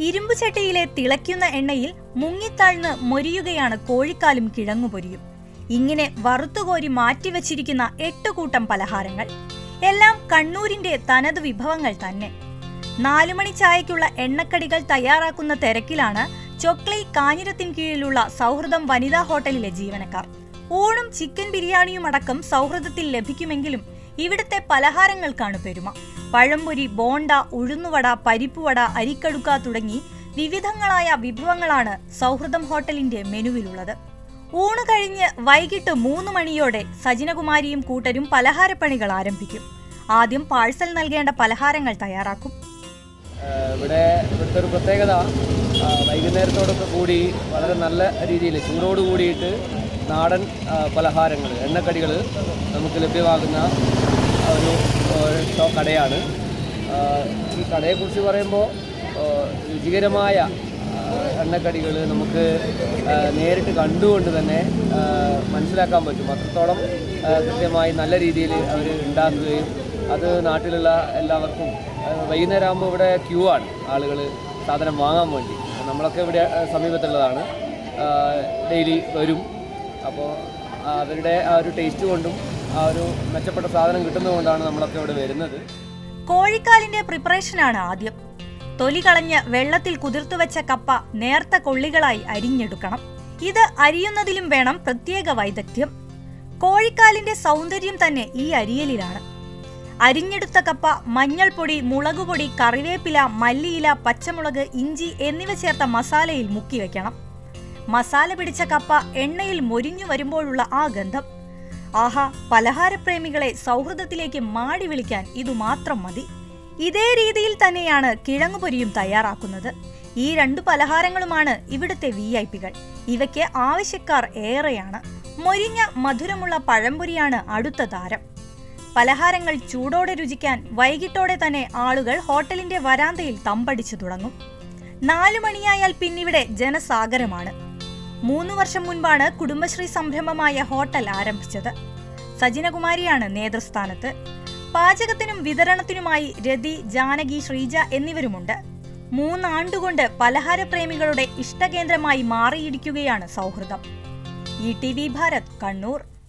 ഇരുമ്പു ചട്ടിയിലെ തിളയ്ക്കുന്ന എണ്ണയിൽ മുങ്ങിത്താഴ്ന്ന് മൊരിയുകയാണ് കോഴിക്കാലും കിഴങ്ങുപൊരിയും ഇങ്ങനെ വറുത്തുകോരി മാറ്റിവച്ചിരിക്കുന്ന എട്ട് കൂട്ടം പലഹാരങ്ങൾ എല്ലാം കണ്ണൂരിന്റെ തനത് വിഭവങ്ങൾ തന്നെ നാലുമണി ചായയ്ക്കുള്ള എണ്ണക്കടികൾ തയ്യാറാക്കുന്ന തിരക്കിലാണ് ചൊക്ലൈ കാഞ്ഞിരത്തിൻ കീഴിലുള്ള സൗഹൃദം വനിതാ ഹോട്ടലിലെ ജീവനക്കാർ ഊണും ചിക്കൻ ബിരിയാണിയും അടക്കം സൗഹൃദത്തിൽ ലഭിക്കുമെങ്കിലും ഇവിടുത്തെ പലഹാരങ്ങൾക്കാണ് പെരുമ പഴംപൊരി ബോണ്ട ഉഴുന്നുവട പരിപ്പുവട അരിക്കടുക്ക തുടങ്ങി വിവിധങ്ങളായ വിഭവങ്ങളാണ് സൗഹൃദം ഹോട്ടലിന്റെ മെനുവിലുള്ളത് ഊണ് കഴിഞ്ഞ് വൈകിട്ട് മൂന്ന് മണിയോടെ സജിനകുമാരിയും കൂട്ടരും പലഹാരപ്പണികൾ ആരംഭിക്കും ആദ്യം പാഴ്സൽ നൽകേണ്ട പലഹാരങ്ങൾ തയ്യാറാക്കും ആഹ് ഇവിടെ ഇവിടുത്തെ ഒരു പ്രത്യേകത ആഹ് വൈകുന്നേരത്തോടൊക്കെ കൂടി വളരെ നല്ല രീതിയിൽ ചൂടോട് കൂടിയിട്ട് നാടൻ പലഹാരങ്ങൾ എണ്ണക്കടികൾ നമുക്ക് ലഭ്യമാകുന്ന ഒരു ഒരു ഷോ കടയാണ് ആഹ് ഈ കടയെക്കുറിച്ച് പറയുമ്പോൾ ആഹ് രുചികരമായ എണ്ണക്കടികൾ നമുക്ക് ആഹ് നേരിട്ട് കണ്ടുകൊണ്ട് തന്നെ ആഹ് മനസ്സിലാക്കാൻ പറ്റും അത്രത്തോളം ആഹ് കൃത്യമായി നല്ല രീതിയിൽ അവർ ഉണ്ടാക്കുകയും അത് നാട്ടിലുള്ള എല്ലാവർക്കും ആഹ് വൈകുന്നേരം ആകുമ്പോൾ ഇവിടെ ക്യൂ ആണ് ആളുകൾ സാധനം വാങ്ങാൻ വേണ്ടി നമ്മളൊക്കെ ഇവിടെ ആഹ് സമീപത്തുള്ളതാണ് ഡെയിലി വരും അപ്പോൾ അവരുടെ ആ ഒരു ടേസ്റ്റ് കൊണ്ടും ആ ഒരു മെച്ചപ്പെട്ട സാധനം കിട്ടുന്നതുകൊണ്ടാണ് നമ്മളൊക്കെ ഇവിടെ വരുന്നത് കോഴിക്കാലിന്റെ പ്രിപ്പറേഷനാണ് ആദ്യം തൊലി കളഞ്ഞ് വെള്ളത്തിൽ കുതിർത്തു വെച്ച കപ്പ നേർത്ത കൊള്ളികളായി അരിഞ്ഞെടുക്കണം ഇത് അരിയുന്നതിലും വേണം പ്രത്യേക വൈദഗ്ധ്യം കോഴിക്കാലിന്റെ സൗന്ദര്യം തന്നെ ഈ അരിയലിലാണ് അരിഞ്ഞെടുത്ത കപ്പ മഞ്ഞൾപ്പൊടി മുളകുപൊടി കറിവേപ്പില മല്ലിയില പച്ചമുളക് ഇഞ്ചി എന്നിവ ചേർത്ത മസാലയിൽ മുക്കി വെക്കണം മസാല പിടിച്ച കപ്പ എണ്ണയിൽ മൊരിഞ്ഞു വരുമ്പോഴുള്ള ആ ഗന്ധം ആഹാ പലഹാരപ്രേമികളെ സൗഹൃദത്തിലേക്ക് മാടി വിളിക്കാൻ ഇതു മാത്രം മതി ഇതേ രീതിയിൽ തന്നെയാണ് കിഴങ്ങുപൊരിയും തയ്യാറാക്കുന്നത് ഈ രണ്ടു പലഹാരങ്ങളുമാണ് ഇവിടുത്തെ വി ഐ പികൾ ഇവയ്ക്ക് ആവശ്യക്കാർ ഏറെയാണ് മൊരിഞ്ഞ മധുരമുള്ള പഴംപൊരിയാണ് അടുത്ത താരം പലഹാരങ്ങൾ ചൂടോടെ രുചിക്കാൻ വൈകിട്ടോടെ തന്നെ ആളുകൾ ഹോട്ടലിന്റെ വരാന്തയിൽ തമ്പടിച്ചു തുടങ്ങും നാലു മണിയായാൽ പിന്നിവിടെ ജനസാഗരമാണ് മൂന്ന് വർഷം മുൻപാണ് കുടുംബശ്രീ സംരംഭമായ ഹോട്ടൽ ആരംഭിച്ചത് സജിനകുമാരിയാണ് നേതൃസ്ഥാനത്ത് പാചകത്തിനും വിതരണത്തിനുമായി രതി ജാനകി ശ്രീജ എന്നിവരുമുണ്ട് മൂന്നാണ്ടുകൊണ്ട് പലഹാരപ്രേമികളുടെ ഇഷ്ടകേന്ദ്രമായി മാറിയിരിക്കുകയാണ് സൗഹൃദം E T V Bharat Kannur